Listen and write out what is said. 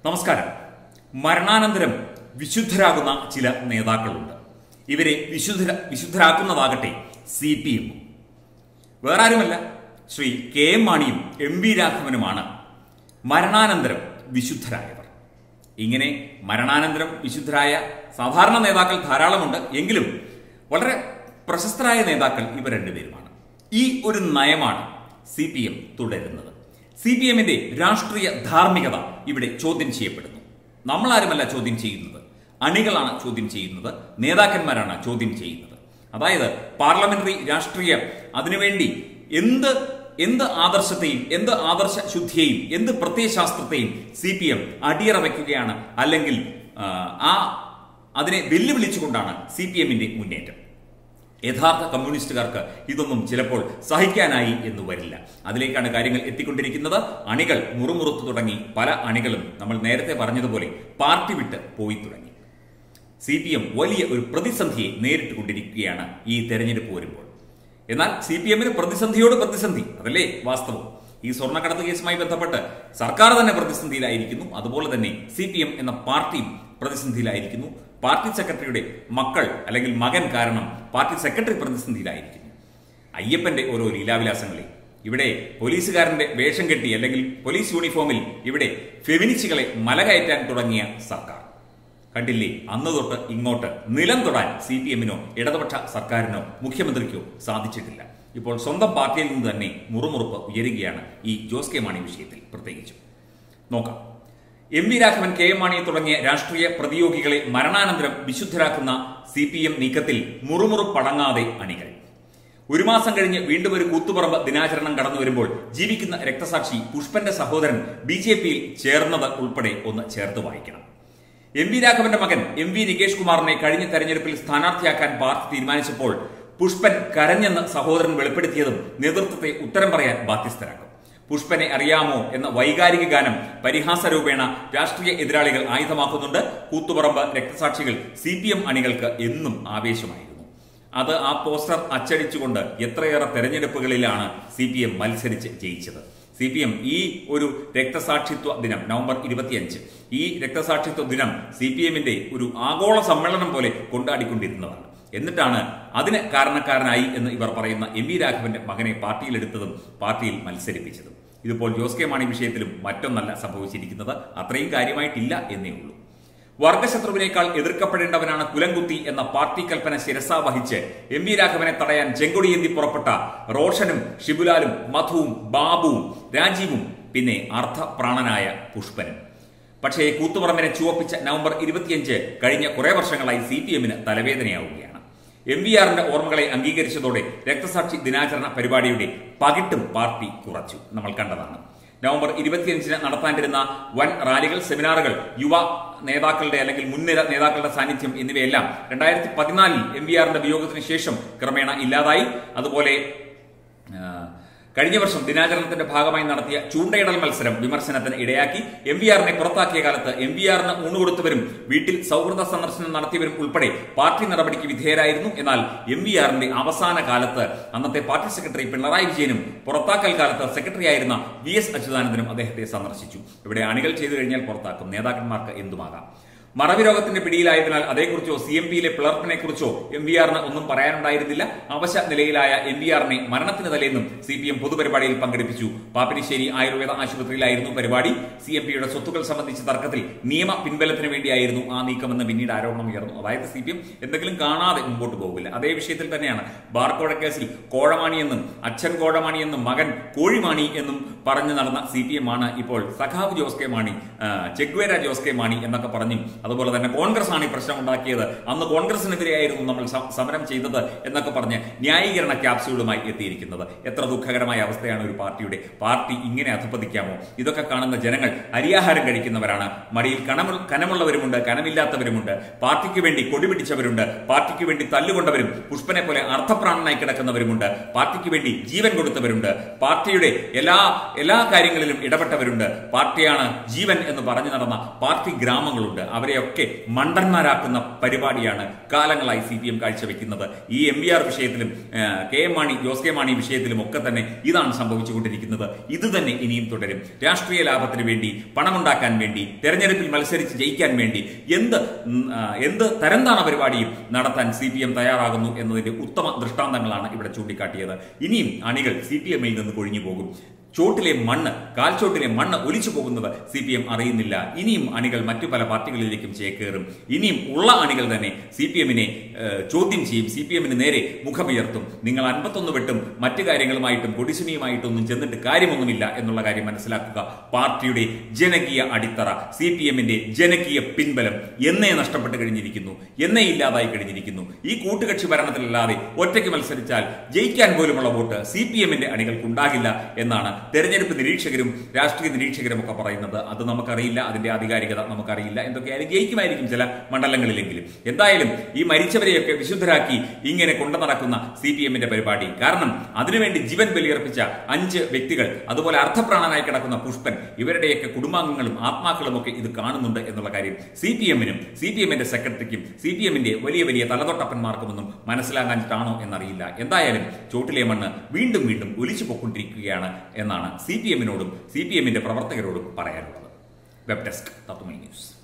നമസ്കാരം മരണാനന്തരം വിശുദ്ധരാകുന്ന ചില നേതാക്കളുണ്ട് ഇവരെ വിശുദ്ധ വിശുദ്ധരാക്കുന്നതാകട്ടെ സി പി എമ്മും വേറെ ആരുമല്ല ശ്രീ കെ എം മാണിയും എം വി രാഘവനുമാണ് മരണാനന്തരം വിശുദ്ധരായവർ ഇങ്ങനെ മരണാനന്തരം വിശുദ്ധരായ സാധാരണ നേതാക്കൾ ധാരാളമുണ്ട് എങ്കിലും വളരെ പ്രശസ്തരായ നേതാക്കൾ ഇവർ രണ്ടുപേരുമാണ് ഈ ഒരു നയമാണ് സി പി എം തുടരുന്നത് സി പി എമ്മിന്റെ രാഷ്ട്രീയ ധാർമ്മികത ഇവിടെ ചോദ്യം ചെയ്യപ്പെടുന്നു നമ്മളാരുമല്ല ചോദ്യം ചെയ്യുന്നത് അണികളാണ് ചോദ്യം ചെയ്യുന്നത് നേതാക്കന്മാരാണ് ചോദ്യം ചെയ്യുന്നത് അതായത് പാർലമെന്ററി രാഷ്ട്രീയം അതിനുവേണ്ടി എന്ത് എന്ത് ആദർശത്തെയും എന്ത് ആദർശ ശുദ്ധിയെയും എന്ത് പ്രത്യയശാസ്ത്രത്തെയും സി പി എം അടിയറ വയ്ക്കുകയാണ് അല്ലെങ്കിൽ ആ, ആ അതിനെ വെല്ലുവിളിച്ചുകൊണ്ടാണ് സി പി എമ്മിന്റെ മുന്നേറ്റം യഥാർത്ഥ കമ്മ്യൂണിസ്റ്റുകാർക്ക് ഇതൊന്നും ചിലപ്പോൾ സഹിക്കാനായി എന്ന് വരില്ല അതിലേക്കാണ് കാര്യങ്ങൾ എത്തിക്കൊണ്ടിരിക്കുന്നത് അണികൾ മുറുമുറുത്തു തുടങ്ങി പല അണികളും നമ്മൾ നേരത്തെ പറഞ്ഞതുപോലെ പാർട്ടി വിട്ട് പോയി തുടങ്ങി സി പി എം വലിയ ഒരു പ്രതിസന്ധിയെ നേരിട്ട് കൊണ്ടിരിക്കുകയാണ് ഈ തെരഞ്ഞെടുപ്പ് വരുമ്പോൾ എന്നാൽ സി പി എമ്മിന് പ്രതിസന്ധിയോട് പ്രതിസന്ധി അതല്ലേ വാസ്തവം ഈ സ്വർണ്ണക്കടത്ത് കേസുമായി ബന്ധപ്പെട്ട് സർക്കാർ തന്നെ പ്രതിസന്ധിയിലായിരിക്കുന്നു അതുപോലെ തന്നെ സി പി എം എന്ന പാർട്ടിയും പ്രതിസന്ധിയിലായിരിക്കുന്നു പാർട്ടി സെക്രട്ടറിയുടെ മക്കൾ അല്ലെങ്കിൽ മകൻ കാരണം പാർട്ടി സെക്രട്ടറി പ്രതിസന്ധിയിലായിരിക്കുന്നു അയ്യപ്പന്റെ ഓരോ ലീലാവിലാസങ്ങളെ ഇവിടെ പോലീസുകാരന്റെ വേഷം കെട്ടി അല്ലെങ്കിൽ പോലീസ് യൂണിഫോമിൽ ഇവിടെ ഫെമിനിസ്റ്റുകളെ മലകയറ്റാൻ തുടങ്ങിയ സർക്കാർ കണ്ടില്ലേ അന്ന് തൊട്ട് ഇങ്ങോട്ട് നിലം തൊടാൻ സി പി എമ്മിനോ ഇടതുപക്ഷ സർക്കാരിനോ മുഖ്യമന്ത്രിക്കോ സാധിച്ചിട്ടില്ല ഇപ്പോൾ സ്വന്തം പാർട്ടിയിൽ നിന്ന് തന്നെ മുറുമുറുപ്പ് ഉയരുകയാണ് ഈ ജോസ് കെ മാണി വിഷയത്തിൽ പ്രത്യേകിച്ചും നോക്കാം M V Raghavan K M Mani തുടങ്ങിയ രാഷ്ട്രീയ പ്രതിയോഗികളെ മരണാനന്തരം വിശുദ്ധരാക്കുന്ന സി പി എം നീക്കത്തിൽ മുറുമുറുപ്പടങ്ങാതെ അണികൾ ഒരു മാസം കഴിഞ്ഞ് വീണ്ടും ഒരു കൂത്തുപറമ്പ് ദിനാചരണം കടന്നു വരുമ്പോൾ ജീവിക്കുന്ന രക്തസാക്ഷി പുഷ്പന്റെ സഹോദരൻ ബി ജെ പിയിൽ ചേർന്നത് ഉൾപ്പെടെ ഒന്ന് ചേർത്ത് വായിക്കണം എം വി രാഘവന്റെ മകൻ എം വി നികേഷ് കുമാറിനെ കഴിഞ്ഞ തെരഞ്ഞെടുപ്പിൽ സ്ഥാനാർത്ഥിയാക്കാൻ പാർട്ടി തീരുമാനിച്ചപ്പോൾ പുഷ്പൻ കരഞ്ഞെന്ന് സഹോദരൻ വെളിപ്പെടുത്തിയതും നേതൃത്വത്തെ ഉത്തരം പറയാൻ ബാധ്യസ്ഥരാക്കും പുഷ്പനെ അറിയാമോ എന്ന വൈകാരിക ഗാനം പരിഹാസരൂപേണ രാഷ്ട്രീയ എതിരാളികൾ ആയുധമാക്കുന്നുണ്ട് കൂത്തുപറമ്പ് രക്തസാക്ഷികൾ സി പി എം അണികൾക്ക് എന്നും ആവേശമായിരുന്നു അത് ആ പോസ്റ്റർ അച്ചടിച്ചുകൊണ്ട് എത്രയേറെ തെരഞ്ഞെടുപ്പുകളിലാണ് സി പി എം മത്സരിച്ച് ജയിച്ചത് സി പി എം ഈ ഒരു രക്തസാക്ഷിത്വ ദിനം നവംബർ ഇരുപത്തിയഞ്ച് ഈ രക്തസാക്ഷിത്വ ദിനം സി പി എമ്മിന്റെ ഒരു ആഗോള സമ്മേളനം പോലെ കൊണ്ടാടിക്കൊണ്ടിരുന്നതാണ് എന്നിട്ടാണ് അതിന് കാരണക്കാരനായി എന്ന് ഇവർ പറയുന്ന എം വി രാഘവന്റെ മകനെ പാർട്ടിയിലെടുത്തതും പാർട്ടിയിൽ മത്സരിപ്പിച്ചതും ഇതിപ്പോൾ ജോസ് കെ മാണി വിഷയത്തിലും മറ്റൊന്നല്ല സംഭവിച്ചിരിക്കുന്നത് അത്രയും കാര്യമായിട്ടില്ല എന്നേ ഉള്ളൂ വർഗശത്രുവിനേക്കാൾ എതിർക്കപ്പെടേണ്ടവനാണ് കുലംകുത്തി എന്ന പാർട്ടി കൽപ്പന ശിരസാ വഹിച്ച് എം വി രാഘവനെ തടയാൻ ചെങ്കൊടിയേന്തി പുറപ്പെട്ട റോഷനും ഷിബുലാലും മധുവും ബാബുവും രാജീവും പിന്നെ അർദ്ധപ്രാണനായ പുഷ്പനും പക്ഷേ കൂത്തുപറമ്പിനെ ചുവപ്പിച്ച നവംബർ ഇരുപത്തിയഞ്ച് കഴിഞ്ഞ കുറെ വർഷങ്ങളായി സി പി എമ്മിന് തലവേദനയാവുകയാണ് എം വി ആറിന്റെ ഓർമ്മകളെ അംഗീകരിച്ചതോടെ രക്തസാക്ഷി ദിനാചരണ പരിപാടിയുടെ പകിട്ടും പാർട്ടി കുറച്ചു നമ്മൾ കണ്ടതാണ് നവംബർ ഇരുപത്തിയഞ്ചിന് നടത്താനിരുന്ന വൻ റാലികൾ സെമിനാറുകൾ യുവ നേതാക്കളുടെ അല്ലെങ്കിൽ മുൻനിര നേതാക്കളുടെ സാന്നിധ്യം എന്നിവയെല്ലാം രണ്ടായിരത്തി പതിനാലിൽ എം വി ആറിന്റെ വിയോഗത്തിന് ശേഷം ക്രമേണ ഇല്ലാതായി അതുപോലെ ആ, കഴിഞ്ഞ വർഷം ദിനാചരണത്തിന്റെ ഭാഗമായി നടത്തിയ ചൂണ്ടയിടൽ മത്സരം വിമർശനത്തിന് ഇടയാക്കി എം വി ആറിനെ പുറത്താക്കിയ കാലത്ത് എം വി ആറിന് ഊണുകൊടുത്തവരും വീട്ടിൽ സൗഹൃദ സന്ദർശനം നടത്തിയവരും ഉൾപ്പെടെ പാർട്ടി നടപടിക്ക് വിധേയരായിരുന്നു എന്നാൽ എം വി ആറിന്റെ അവസാന കാലത്ത് അന്നത്തെ പാർട്ടി സെക്രട്ടറി പിണറായി വിജയനും പുറത്താക്കൽ കാലത്ത് സെക്രട്ടറി ആയിരുന്ന വി എസ് അച്യുതാനന്ദനും അദ്ദേഹത്തെ സന്ദർശിച്ചു ഇവിടെ അണികൾ ചെയ്തു കഴിഞ്ഞാൽ പുറത്താക്കും നേതാക്കന്മാർക്ക് എന്തുമാകാം മറവി രോഗത്തിന്റെ പിടിയിലായതിനാൽ അതേക്കുറിച്ചോ സി എം പിയിലെ പിളർപ്പിനെ കുറിച്ചോ എം വി ആറിന് ഒന്നും പറയാനുണ്ടായിരുന്നില്ല അവശ നിലയിലായ എം വി ആറിനെ മരണത്തിന് തലേന്നും സി പി എം പൊതുപരിപാടിയിൽ പങ്കെടുപ്പിച്ചു പാപ്പിനിശ്ശേരി ആയുർവേദ ആശുപത്രിയിലായിരുന്നു പരിപാടി സി എം പിയുടെ സ്വത്തുക്കൾ സംബന്ധിച്ച തർക്കത്തിൽ നിയമ പിൻബലത്തിന് വേണ്ടിയായിരുന്നു ആ നീക്കമെന്ന് പിന്നീട് ആരോപണം ഉയർന്നു അതായത് സി പി എം എന്തെങ്കിലും കാണാതെ മുമ്പോട്ട് പോകില്ല അതേ വിഷയത്തിൽ തന്നെയാണ് ബാർക്കോഴ കേസിൽ കോഴമാണി എന്നും അച്ഛൻ കോഴമാണി എന്നും മകൻ കോഴിമാണി എന്നും പറഞ്ഞു നടന്ന സി പി എം ആണ് ഇപ്പോൾ സഖാവ് ജോസ് കെ മാണി ആ, ചെഗ്വേര ജോസ് കെ മാണി എന്നൊക്കെ പറഞ്ഞും അതുപോലെ തന്നെ കോൺഗ്രസ് ആണ് ഈ പ്രശ്നം ഉണ്ടാക്കിയത് അന്ന് കോൺഗ്രസിനെതിരെയായിരുന്നു നമ്മൾ സ- സമരം ചെയ്തത് എന്നൊക്കെ പറഞ്ഞ് ന്യായീകരണ ക്യാപ്സ്യൂളുമായി എത്തിയിരിക്കുന്നത് എത്ര ദുഃഖകരമായ അവസ്ഥയാണ് ഒരു പാർട്ടിയുടെ പാർട്ടി ഇങ്ങനെ അധപ്പതിക്കാമോ ഇതൊക്കെ കാണുന്ന ജനങ്ങൾ അരിയാഹാരം കഴിക്കുന്നവരാണ് മടിയിൽ കനമു കനമുള്ളവരുമുണ്ട് കനമില്ലാത്തവരുമുണ്ട് പാർട്ടിക്ക് വേണ്ടി കൊടി പിടിച്ചവരുണ്ട് പാർട്ടിക്ക് വേണ്ടി തല്ലുകൊണ്ടവരും പുഷ്പനെ പോലെ അർത്ഥപ്രാണനായി കിടക്കുന്നവരുമുണ്ട് പാർട്ടിക്ക് വേണ്ടി ജീവൻ കൊടുത്തവരുണ്ട് പാർട്ടിയുടെ എല്ലാ എല്ലാ കാര്യങ്ങളിലും ഇടപെട്ടവരുണ്ട് പാർട്ടിയാണ് ജീവൻ എന്ന് പറഞ്ഞു നടന്ന പാർട്ടി ഗ്രാമങ്ങളുണ്ട് അവരെയൊക്കെ മണ്ടന്മാരാക്കുന്ന പരിപാടിയാണ് കാലങ്ങളായി സി പി എം കാഴ്ചവെക്കുന്നത് ഈ എം ബി ആർ വിഷയത്തിലും ആ, K M Mani Jose K Mani വിഷയത്തിലും ഒക്കെ തന്നെ ഇതാണ് സംഭവിച്ചുകൊണ്ടിരിക്കുന്നത് ഇത് തന്നെ ഇനിയും തുടരും രാഷ്ട്രീയ ലാഭത്തിന് വേണ്ടി പണമുണ്ടാക്കാൻ വേണ്ടി തെരഞ്ഞെടുപ്പിൽ മത്സരിച്ച് ജയിക്കാൻ വേണ്ടി എന്ത് ഉം, ആ, എന്ത് തരംതാണ പരിപാടിയും നടത്താൻ സി പി എം തയ്യാറാകുന്നു എന്നതിന്റെ ഉത്തമ ദൃഷ്ടാന്തങ്ങളാണ് ഇവിടെ ചൂണ്ടിക്കാട്ടിയത് ഇനിയും അണികൾ സി പി എമ്മിൽ നിന്ന് കൊഴിഞ്ഞു പോകും ചോട്ടിലെ മണ്ണ് കാൽച്ചോട്ടിലെ മണ്ണ് ഒലിച്ചു പോകുന്നത് സി പി എം അറിയുന്നില്ല ഇനിയും അണികൾ മറ്റു പല പാർട്ടികളിലേക്കും ചേക്കേറും ഇനിയും ഉള്ള അണികൾ തന്നെ സി പി എമ്മിനെ ചോദ്യം ചെയ്യും സി പി എമ്മിന് നേരെ മുഖമുയർത്തും നിങ്ങൾ അൻപത്തൊന്ന് വെട്ടും മറ്റു കാര്യങ്ങളുമായിട്ടും കൊടിസുനിയുമായിട്ടൊന്നും ചെന്നിട്ട് കാര്യമൊന്നുമില്ല എന്നുള്ള കാര്യം മനസ്സിലാക്കുക പാർട്ടിയുടെ ജനകീയ അടിത്തറ സി പി എമ്മിന്റെ ജനകീയ പിൻബലം എന്നേ നഷ്ടപ്പെട്ട് കഴിഞ്ഞിരിക്കുന്നു എന്നേ ഇല്ലാതായി കഴിഞ്ഞിരിക്കുന്നു ഈ കൂട്ടുകക്ഷി ഭരണത്തിലല്ലാതെ ഒറ്റയ്ക്ക് മത്സരിച്ചാൽ ജയിക്കാൻ പോലുമുള്ള വോട്ട് സി പി എമ്മിന്റെ അണികൾക്കുണ്ടാകില്ല എന്നാണ് തെരഞ്ഞെടുപ്പ് നിരീക്ഷകരും രാഷ്ട്രീയ നിരീക്ഷകരും ഒക്കെ പറയുന്നത് അത് നമുക്കറിയില്ല അതിന്റെ ആധികാരികത നമുക്കറിയില്ല എന്തൊക്കെയായാലും ജയിക്കുമായിരിക്കും ചില മണ്ഡലങ്ങളിലെങ്കിലും എന്തായാലും ഈ മരിച്ചവരെയൊക്കെ വിശുദ്ധരാക്കി ഇങ്ങനെ കൊണ്ടു നടക്കുന്ന സി പി എമ്മിന്റെ പരിപാടി കാരണം അതിനുവേണ്ടി ജീവൻ ബലിയർപ്പിച്ച അഞ്ച് വ്യക്തികൾ അതുപോലെ അർത്ഥപ്രാണനായി കിടക്കുന്ന പുഷ്പൻ ഇവരുടെയൊക്കെ കുടുംബാംഗങ്ങളും ആത്മാക്കളും ഒക്കെ ഇത് കാണുന്നുണ്ട് എന്നുള്ള കാര്യം സി പി എമ്മിനും സി പി എമ്മിന്റെ സെക്രട്ടറിക്കും സി പി എമ്മിന്റെ വലിയ വലിയ തലതൊട്ടപ്പന്മാർക്കുമൊന്നും മനസ്സിലാകാനിട്ടാണോ എന്നറിയില്ല എന്തായാലും ചോട്ടിലെ മണ്ണ് വീണ്ടും വീണ്ടും ഒലിച്ചു പൊക്കൊണ്ടിരിക്കുകയാണ് എന്നാണ് സി പി എമ്മിനോടും സി പി എമ്മിന്റെ പ്രവർത്തകരോടും പറയാനുള്ളത് വെബ് ഡെസ്ക് തത്വമൈ ന്യൂസ്